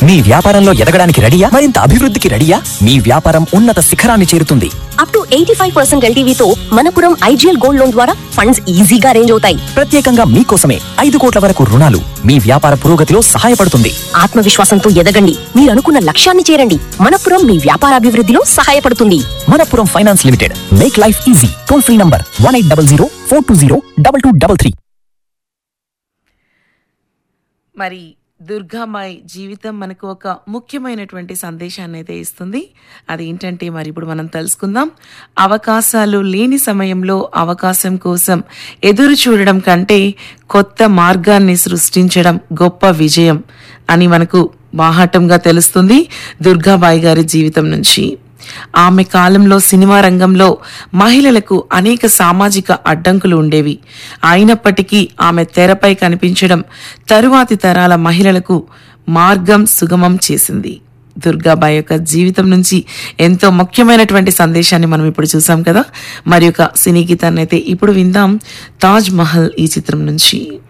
మీ వ్యాపారంలో ఎదగడానికి రెడీయా మరింత అభివృద్ధికి రెడీయా మీ వ్యాపారం ఉన్నత శిఖరాన్ని చేరుతుంది up to eighty five percent ఎల్టీవీతో మనపురం ఐజీఎల్ గోల్డ్ లోన్ ద్వారా ఫండ్స్ ఈజీగా అరేంజ్ అవుతాయి ప్రత్యేకంగా మీకోసమే ఐదు కోట్ల వరకు రుణాలు మీ వ్యాపార పురోగతిలో సహాయపడుతుంది ఆత్మవిశ్వాసంతో ఎదగండి మీరు అనుకున్న లక్ష్యాన్ని చేరండి మనపురం మీ వ్యాపారాభివృద్ధిలో సహాయపడుతుంది Manappuram finance limited make life easy toll free number one eight double zero four two zero double two double three మరి దుర్గామాయి జీవితం మనకు ఒక ముఖ్యమైనటువంటి సందేశాన్ని అయితే ఇస్తుంది అది ఏంటంటే మరి ఇప్పుడు మనం తెలుసుకుందాం అవకాశాలు లేని సమయంలో అవకాశం కోసం ఎదురు చూడడం కంటే కొత్త మార్గాన్ని సృష్టించడం గొప్ప విజయం అని మనకు బాహాటంగా తెలుస్తుంది దుర్గాబాయి గారి జీవితం నుంచి ఆమె కాలంలో సినిమా రంగంలో మహిళలకు అనేక సామాజిక అడ్డంకులు ఉండేవి అయినప్పటికీ ఆమె తెరపై కనిపించడం తరువాతి తరాల మహిళలకు మార్గం సుగమం చేసింది దుర్గాబాయి యొక్క జీవితం నుంచి ఎంతో ముఖ్యమైనటువంటి సందేశాన్ని మనం ఇప్పుడు చూసాం కదా మరి ఒక సినీ గీతాన్ని అయితే ఇప్పుడు విందాం తాజ్ మహల్ ఈ చిత్రం నుంచి